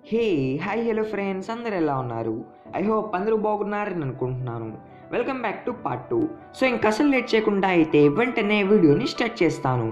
hey hi hello friends అందరు ఎలా ఉన్నారు ఐ హోప్ అందరూ బాగున్నారని అనుకుంటున్నాను welcome back to part two so ఇంక అసలు లేట్ చేయకుండా అయితే వెంటనే వీడియోని స్టార్ట్ చేస్తాను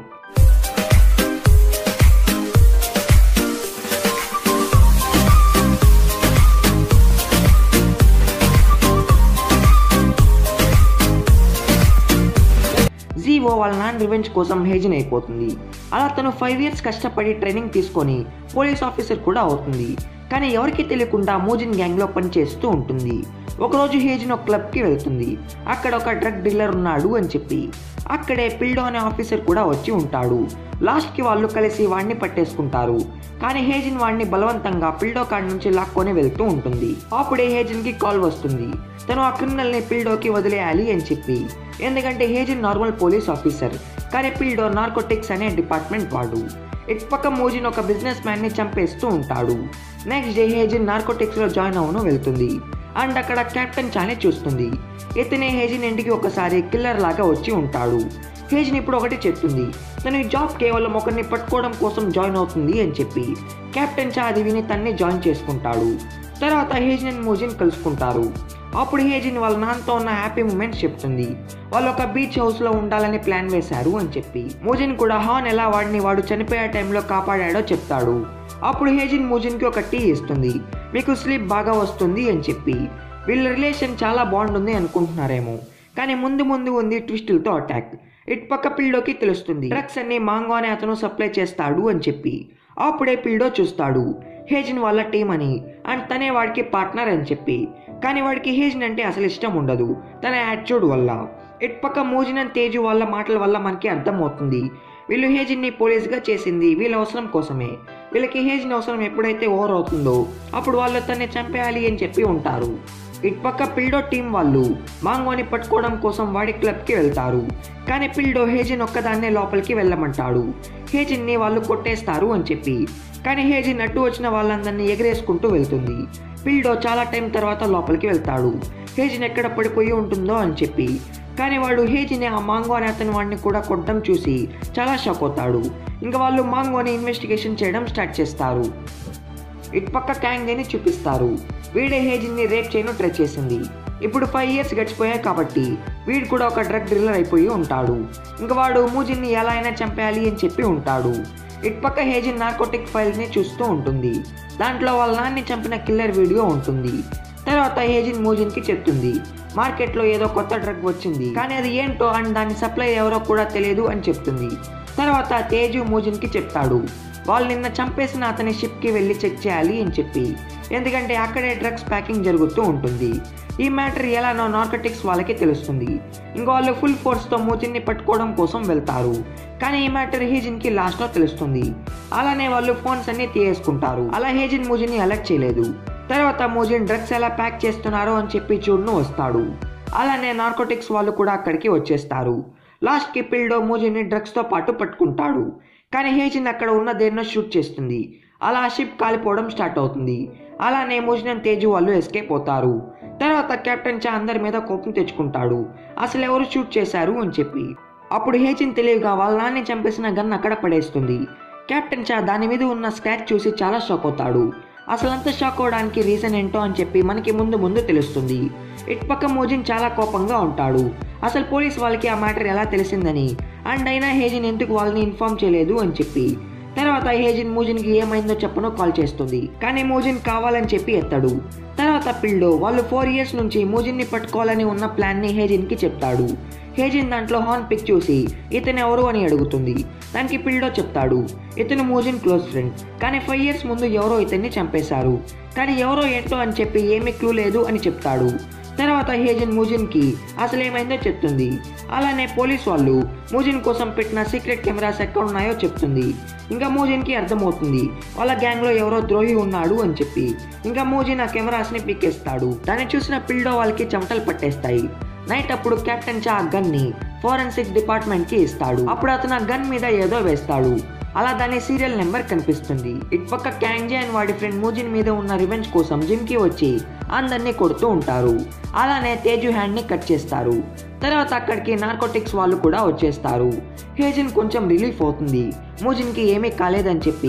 జీవో వాళ్ళ నాన్న రివెంజ్ కోసం హేజన్ అయిపోతుంది అలా తను ఫైవ్ ఇయర్స్ కష్టపడి ట్రైనింగ్ తీసుకొని పోలీస్ ఆఫీసర్ కూడా అవుతుంది కానీ ఎవరికీ తెలియకుండా మోజిన్ గ్యాంగ్లో పనిచేస్తూ ఉంటుంది ఒకరోజు హేజన్ ఒక క్లబ్కి వెళ్తుంది అక్కడ ఒక డ్రగ్ డీలర్ ఉన్నాడు అని చెప్పి అక్కడే పిల్డో అనే ఆఫీసర్ కూడా వచ్చి ఉంటాడు లాస్ట్కి వాళ్ళు కలిసి వాడిని పట్టేసుకుంటారు కానీ హేజిన్ వాడిని బలవంతంగా పిల్డో కాడి నుంచి లాక్కొని వెళ్తూ ఉంటుంది అప్పుడే హేజిన్కి కాల్ వస్తుంది తను ఆ క్రిమినల్ని పిల్డోకి వదిలేయాలి అని చెప్పి ఎందుకంటే హేజిన్ నార్మల్ పోలీస్ ఆఫీసర్ కానీ పిల్డో నార్కోటిక్స్ అనే డిపార్ట్మెంట్ వాడు ఇటుపక్క మోజిన్ ఒక బిజినెస్ మ్యాన్ని చంపేస్తూ ఉంటాడు నెక్స్ట్ డే హేజిన్ నార్కోటిక్స్లో జాయిన్ అవును వెళ్తుంది అండ్ అక్కడ కెప్టెన్ చానే చూస్తుంది ఇతనే హేజిన్ ఇంటికి ఒకసారి కిల్లర్ లాగా వచ్చి ఉంటాడు హేజిన్ ఇప్పుడు ఒకటి చెప్తుంది తను ఈ జాబ్ కేవలం ఒకరిని పట్టుకోవడం కోసం జాయిన్ అవుతుంది అని చెప్పి కెప్టెన్ చా అది విని తన్ని జాయిన్ చేసుకుంటాడు తర్వాత హేజిన్ అండ్ మోజిన్ కలుసుకుంటారు అప్పుడు హేజిన్ వాళ్ళ నాన్నతో ఉన్న హ్యాపీ మూమెంట్స్ చెప్తుంది వాళ్ళు ఒక బీచ్ హౌస్లో ఉండాలని ప్లాన్ వేశారు అని చెప్పి మోజిన్ కూడా హాన్ ఎలా వాడిని వాడు చనిపోయే టైంలో కాపాడాడో చెప్తాడు అప్పుడు హేజిన్ మోజిన్కి ఒక టీ ఇస్తుంది మీకు స్లీప్ బాగా వస్తుంది అని చెప్పి వీళ్ళ రిలేషన్ చాలా బాగుంటుంది అనుకుంటున్నారేమో కానీ ముందు ముందు ఉంది ట్విస్టులతో అటాక్ ఇటుపక్క పిల్డోకి తెలుస్తుంది డ్రగ్స్ అన్ని మాంగో అనే అతను సప్లై చేస్తాడు అని చెప్పి అప్పుడే పిల్డో చూస్తాడు హేజిన్ వాళ్ళ టీం అని అండ్ తనే వాడికి పార్ట్నర్ అని చెప్పి కానీ వాడికి హేజిన్ అంటే అసలు ఇష్టం ఉండదు తన యాటిట్యూడ్ వల్ల ఇటుపక్క మోజిన్ అండ్ తేజు వాళ్ళ మాటల వల్ల మనకి అర్థమవుతుంది వీళ్ళు హేజిన్ని పోలీస్గా చేసింది వీళ్ళ అవసరం కోసమే వీళ్ళకి హేజిన్ అవసరం ఎప్పుడైతే ఓవర్ అవుతుందో అప్పుడు వాళ్ళు తన్ని చంపేయాలి అని చెప్పి ఉంటారు ఇటుపక్క పిల్డో టీం వాళ్ళు మాంగోని పట్టుకోవడం కోసం వాడి క్లబ్కి వెళ్తారు కానీ పిల్డో హేజిన్ ఒక్కదాన్నే లోపలికి వెళ్ళమంటాడు హేజిన్ని వాళ్ళు కొట్టేస్తారు అని చెప్పి కానీ హేజిన్ అడ్డు వచ్చిన వాళ్ళందరినీ ఎగరేసుకుంటూ వెళ్తుంది పిల్డో చాలా టైం తర్వాత లోపలికి వెళ్తాడు హేజిన్ ఎక్కడ పడిపోయి ఉంటుందో అని చెప్పి కానీ వాడు హేజిని ఆ మాంగో అనే అతని వాడిని కూడా కొట్టడం చూసి చాలా షాక్ అవుతాడు ఇంకా వాళ్ళు మాంగోని ఇన్వెస్టిగేషన్ చేయడం స్టార్ట్ చేస్తారు ఇటుపక్క క్యాంగ్ని చూపిస్తారు వీడే హేజిన్ని రేప్ చేయను ట్రై చేసింది ఇప్పుడు ఫైవ్ ఇయర్స్ గడిచిపోయాయి కాబట్టి వీడు కూడా ఒక డ్రగ్ డ్రిల్లర్ అయిపోయి ఉంటాడు ఇంకా వాడు మూజిన్ని ఎలా అయినా చంపేయాలి అని చెప్పి ఉంటాడు ఇటుపక్క హేజిన్ నార్కోటిక్ ఫైల్ని చూస్తూ ఉంటుంది దాంట్లో వాళ్ళ నాన్ని చంపిన కిల్లర్ వీడియో ఉంటుంది తర్వాత హేజిన్ మూజిన్కి చెప్తుంది మార్కెట్లో ఏదో కొత్త డ్రగ్ వచ్చింది కానీ అది ఏంటో అండ్ దాని సప్లై ఎవరో కూడా తెలియదు అని చెప్తుంది తర్వాత తేజు మూజిన్కి చెప్తాడు వాళ్ళు నిన్న చంపేసిన అతని షిప్కి వెళ్ళి చెక్ చేయాలి అని చెప్పి ఎందుకంటే అక్కడే డ్రగ్స్ ప్యాకింగ్ జరుగుతూ ఉంటుంది ఈ మ్యాటర్ ఎలానో నార్కటిక్స్ వాళ్ళకి తెలుస్తుంది ఇంకా వాళ్ళు ఫుల్ ఫోర్స్తో మూజిన్ని పట్టుకోవడం కోసం వెళ్తారు కానీ ఈ మ్యాటర్ హేజిన్కి లాస్ట్లో తెలుస్తుంది అలానే వాళ్ళు ఫోన్స్ అన్ని తీయేసుకుంటారు అలా హేజిన్ మూజిన్ని అలర్ట్ చేయలేదు తర్వాత మోజిన్ డ్రగ్స్ ఎలా ప్యాక్ చేస్తున్నారో అని చెప్పి చూడను వస్తాడు అలానే నార్కోటిక్స్ వాళ్ళు కూడా అక్కడికి వచ్చేస్తారు లాస్ట్కి పిల్డో మోజిన్ని డ్రగ్స్తో పాటు పట్టుకుంటాడు కానీ హేజిన్ అక్కడ ఉన్న దేన్నో షూట్ చేస్తుంది అలా షిప్ కాలిపోవడం స్టార్ట్ అవుతుంది అలానే మోజిన్ తేజు వాళ్ళు ఎస్కేప్ అవుతారు తర్వాత కెప్టెన్ చా అందరి మీద కోపం తెచ్చుకుంటాడు అసలు ఎవరు షూట్ చేశారు అని చెప్పి అప్పుడు హేజిన్ తెలివిగా వాళ్ళ నాన్ని చంపేసిన గన్ అక్కడ పడేస్తుంది కెప్టెన్ చా దాని మీద ఉన్న స్క్రాచ్ చూసి చాలా షాక్ అవుతాడు అసలంతా షాక్ అవడానికి రీజన్ ఏంటో అని చెప్పి మనకి ముందు ముందు తెలుస్తుంది ఇటుపక్క మోజిన్ చాలా కోపంగా ఉంటాడు అసలు పోలీస్ వాళ్ళకి ఆ మ్యాటర్ ఎలా తెలిసిందని అండ్ అయినా హేజిన్ ఎందుకు వాళ్ళని ఇన్ఫార్మ్ చేయలేదు అని చెప్పి తర్వాత హేజిన్ మూజిన్కి ఏమైందో చెప్పను కాల్ చేస్తుంది కానీ మూజిన్ కావాలని చెప్పి ఎత్తాడు తర్వాత పిల్డో వాళ్ళు ఫోర్ ఇయర్స్ నుంచి మూజిన్ని పట్టుకోవాలని ఉన్న ప్లాన్ని హేజిన్కి చెప్తాడు హేజిన్ దాంట్లో హార్న్ పిక్ చూసి ఇతను ఎవరు అని అడుగుతుంది దానికి పిల్డో చెప్తాడు ఇతను మూజిన్ క్లోజ్ ఫ్రెండ్ కానీ ఫైవ్ ఇయర్స్ ముందు ఎవరో ఇతన్ని చంపేశారు కానీ ఎవరో ఏంటో అని చెప్పి ఏమీ క్లూ లేదు అని చెప్తాడు తర్వాత హేజిన్ మూజిన్కి అసలు ఏమైందో చెప్తుంది అలానే పోలీస్ వాళ్ళు మూజిన్ కోసం పెట్టిన సీక్రెట్ కెమెరాస్ ఎక్కడ ఉన్నాయో చెప్తుంది ఇంకా మూజిన్కి అర్థమవుతుంది వాళ్ళ గ్యాంగ్లో ఎవరో ద్రోహి ఉన్నాడు అని చెప్పి ఇంకా మూజిన్ ఆ కెమెరాస్ని పిక్కేస్తాడు దాన్ని చూసిన పిల్డో వాళ్ళకి చెమటలు పట్టేస్తాయి నైట్ అప్పుడు కెప్టెన్ చా ఆ గన్ని ఫోరెన్సిక్ డిపార్ట్మెంట్కి ఇస్తాడు అప్పుడు అతను ఆ గన్ మీద ఏదో వేస్తాడు అలా దాని సీరియల్ నెంబర్ కనిపిస్తుంది ఇటుపక్క క్యాంజే అండ్ వాడి ఫ్రెండ్ మూజిన్ మీద ఉన్న రివెంజ్ కోసం జిమ్కి వచ్చి అందరినీ కొడుతూ ఉంటారు అలానే తేజు హ్యాండ్ని కట్ చేస్తారు తర్వాత అక్కడికి నార్కోటిక్స్ వాళ్ళు కూడా వచ్చేస్తారు హేజిన్ కొంచెం రిలీఫ్ అవుతుంది మూజిన్కి ఏమీ కాలేదని చెప్పి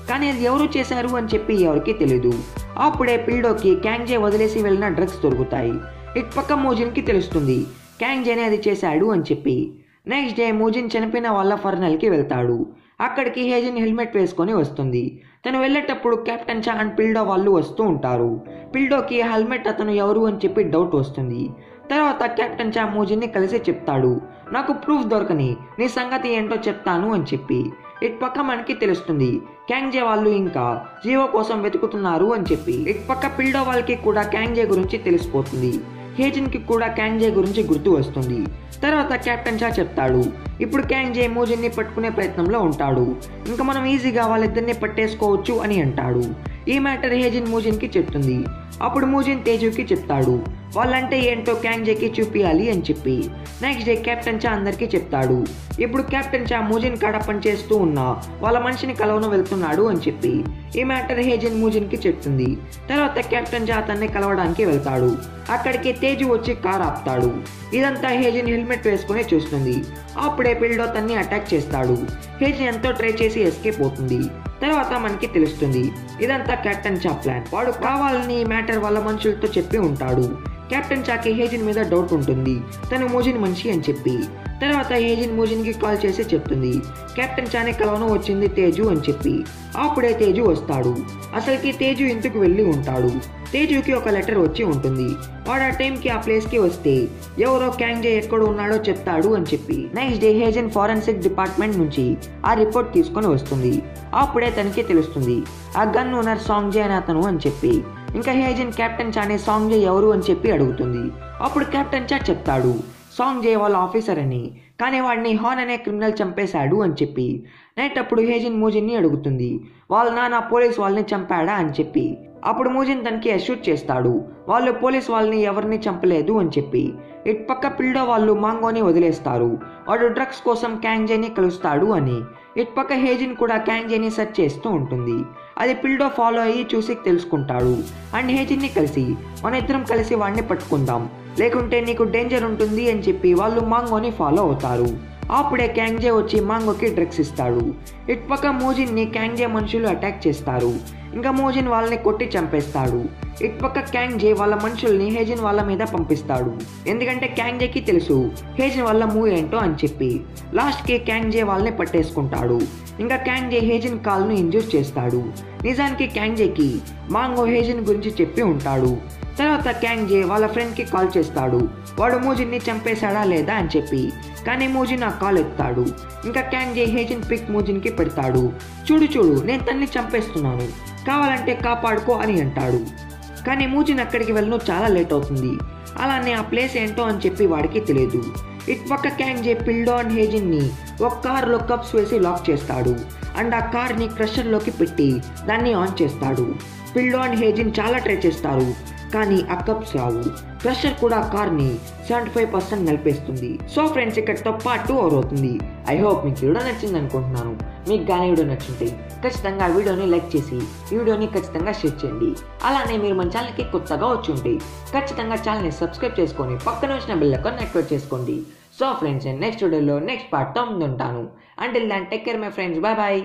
కానీ అది ఎవరు చేశారు అని చెప్పి ఎవరికి తెలియదు అప్పుడే పిల్డోకి క్యాంగ్జే వదిలేసి వెళ్ళిన డ్రగ్స్ దొరుకుతాయి ఇటు పక్క మోజిన్కి తెలుస్తుంది క్యాంగ్జేనే అది చేశాడు అని చెప్పి నెక్స్ట్ డే మోజిన్ చనిపోయిన వాళ్ళ ఫర్నల్కి వెళ్తాడు అక్కడికి హేజన్ హెల్మెట్ వేసుకొని వస్తుంది తను వెళ్ళేటప్పుడు కెప్టెన్ చా అండ్ పిల్డో వాళ్ళు వస్తూ ఉంటారు పిల్డోకి హెల్మెట్ అతను ఎవరు అని చెప్పి డౌట్ వస్తుంది తర్వాత కెప్టెన్ చా మోజిన్ని కలిసి చెప్తాడు నాకు ప్రూఫ్ దొరకని నీ సంగతి ఏంటో చెప్తాను అని చెప్పి ఇటు పక్క మనకి తెలుస్తుంది క్యాంగ్జే వాళ్ళు ఇంకా జీవో కోసం వెతుకుతున్నారు అని చెప్పి ఇటు పక్క పిల్డో వాళ్ళకి కూడా క్యాంగ్జే గురించి తెలిసిపోతుంది హేజన్కి కూడా క్యాంగ్జే గురించి గుర్తు వస్తుంది తర్వాత కెప్టెన్ షా చెప్తాడు ఇప్పుడు క్యాంగ్జే మోజిన్ని పట్టుకునే ప్రయత్నంలో ఉంటాడు ఇంకా మనం ఈజీగా వాళ్ళిద్దరిని పట్టేసుకోవచ్చు అని అంటాడు ఈ మ్యాటర్ హేజిన్ మూజిన్కి చెప్తుంది అప్పుడు మూజిన్ తేజుకి చెప్తాడు వాళ్ళంటే ఏంటో క్యాంగ్జేకి చూపియాలి అని చెప్పి నెక్స్ట్ డే కెప్టెన్ చా అందరికీ చెప్తాడు ఇప్పుడు కెప్టెన్ చా మూజిన్ కాడ పనిచేస్తూ ఉన్న వాళ్ళ మనిషిని కలవను వెళ్తున్నాడు అని చెప్పి ఈ మ్యాటర్ హేజిన్ మూజిన్కి చెప్తుంది తర్వాత కెప్టెన్ చా అతన్ని కలవడానికి వెళ్తాడు అక్కడికి తేజు వచ్చి కార్ ఆపుతాడు ఇదంతా హేజిన్ హెల్మెట్ వేసుకుని చూస్తుంది అప్పుడే పిల్డో తన్ని అటాక్ చేస్తాడు హేజిన్ ఎంతో ట్రై చేసి ఎస్కేప్ అవుతుంది తర్వాత మనకి తెలుస్తుంది ఇదంతా కెప్టెన్ చా ప్లాన్ వాడు కావాలని ఈ మ్యాటర్ వాళ్ళ మనుషులతో చెప్పి ఉంటాడు కెప్టెన్ చాకి హేజిన్ మీద డౌట్ ఉంటుంది తను మోజిన్ మనిషి అని చెప్పి తర్వాత హేజిన్ మోజిన్కి కాల్ చేసి చెప్తుంది కెప్టెన్ చానే కలవను వచ్చింది తేజు అని చెప్పి అప్పుడే తేజు వస్తాడు అసలుకి తేజు ఇంటికి వెళ్ళి ఉంటాడు తేజుకి ఒక లెటర్ వచ్చి ఉంటుంది వాడు ఆ టైంకి ఆ ప్లేస్కి వస్తే ఎవరో క్యాంగ్జే ఎక్కడ ఉన్నాడో చెప్తాడు అని చెప్పి నెక్స్ట్ డే హేజన్ ఫారెన్సిక్ డిపార్ట్మెంట్ నుంచి ఆ రిపోర్ట్ తీసుకొని వస్తుంది అప్పుడే తనకి తెలుస్తుంది ఆ గన్ ఓనర్ సాంగ్జే అని అతను అని చెప్పి ఇంకా హేజన్ కెప్టెన్ చానే సాంగ్జే ఎవరు అని చెప్పి అడుగుతుంది అప్పుడు కెప్టెన్ చా చెప్తాడు సాంగ్ జే వాళ్ళ ఆఫీసర్ అని కానీ వాడిని హాన్ అనే క్రిమినల్ చంపేశాడు అని చెప్పి నైట్ అప్పుడు హేజిన్ మూజిన్ని అడుగుతుంది వాళ్ళ నాన్న పోలీస్ వాళ్ళని చంపాడా అని చెప్పి అప్పుడు మూజిన్ తనకి అష్యూట్ చేస్తాడు వాళ్ళు పోలీస్ వాళ్ళని ఎవరిని చంపలేదు అని చెప్పి ఇటు పక్క పిల్డో వాళ్ళు మాంగోని వదిలేస్తారు వాడు డ్రగ్స్ కోసం క్యాంగ్జేని కలుస్తాడు అని ఇటు పక్క హేజిన్ కూడా క్యాంగ్జేని సెర్చ్ చేస్తూ ఉంటుంది అది పిల్డో ఫాలో అయ్యి చూసి తెలుసుకుంటాడు అండ్ హేజిన్ని కలిసి మన ఇద్దరం కలిసి వాడిని పట్టుకుందాం లేకుంటే నీకు డేంజర్ ఉంటుంది అని చెప్పి వాళ్ళు మాంగోని ఫాలో అవుతారు అప్పుడే క్యాంగ్జే వచ్చి మాంగోకి డ్రగ్స్ ఇస్తాడు ఇటుపక్క మోజిన్ని క్యాంగ్జే మనుషులు అటాక్ చేస్తారు ఇంకా మోజిన్ వాళ్ళని కొట్టి చంపేస్తాడు ఇటుపక్క క్యాంగ్జే వాళ్ళ మనుషుల్ని హేజిన్ వాళ్ళ మీద పంపిస్తాడు ఎందుకంటే క్యాంగ్జేకి తెలుసు హేజిన్ వాళ్ళ మూవ్ ఏంటో అని చెప్పి లాస్ట్కి క్యాంగ్జే వాళ్ళని పట్టేసుకుంటాడు ఇంకా క్యాంగ్జే హేజిన్ కాల్ను ఇంజూర్ చేస్తాడు నిజానికి క్యాంగ్జేకి మాంగో హేజిన్ గురించి చెప్పి ఉంటాడు తర్వాత క్యాంగ్జే వాళ్ళ ఫ్రెండ్కి కాల్ చేస్తాడు వాడు మూజిన్ని చంపేశాడా లేదా అని చెప్పి కానీ మూజిన్ ఆ కాల్ ఎత్తాడు ఇంకా క్యాంగ్జే హేజిన్ పిక్ మూజిన్కి పెడతాడు చూడు చూడు నేను తన్ని చంపేస్తున్నాను కావాలంటే కాపాడుకో అని అంటాడు కానీ మూజిన్ అక్కడికి వెళ్ళను చాలా లేట్ అవుతుంది అలానే ఆ ప్లేస్ ఏంటో అని చెప్పి వాడికి తెలియదు ఇటుపక్క క్యాంగ్జే పిల్డో అండ్ హేజిన్ని ఒక కార్లో కప్స్ వేసి లాక్ చేస్తాడు అండ్ ఆ కార్ని క్రషర్లోకి పెట్టి దాన్ని ఆన్ చేస్తాడు పిల్డో అండ్ హేజిన్ చాలా ట్రై చేస్తారు కానీ ఆ కప్స్ రావు క్రషర్ కూడా కార్ని సెవెంటీ ఫైవ్ పర్సెంట్ నలిపేస్తుంది సో ఫ్రెండ్స్ ఇక్కడతో పార్ట్ టూ ఓవర్ అవుతుంది ఐ హోప్ మీకు వీడియో నచ్చింది అనుకుంటున్నాను మీకు కానీ వీడియో నచ్చుంటే ఖచ్చితంగా ఆ వీడియోని లైక్ చేసి ఈ వీడియోని ఖచ్చితంగా షేర్ చేయండి అలానే మీరు మన ఛానల్కి కొత్తగా వచ్చి ఉంటే ఖచ్చితంగా ఛానల్ని సబ్స్క్రైబ్ చేసుకొని పక్కన వచ్చిన బెల్ ఐకాన్ యాక్టివేట్ చేసుకోండి సో ఫ్రెండ్స్ నేను నెక్స్ట్ వీడియోలో నెక్స్ట్ పార్ట్తో ముందుంటాను until then take care my friends bye bye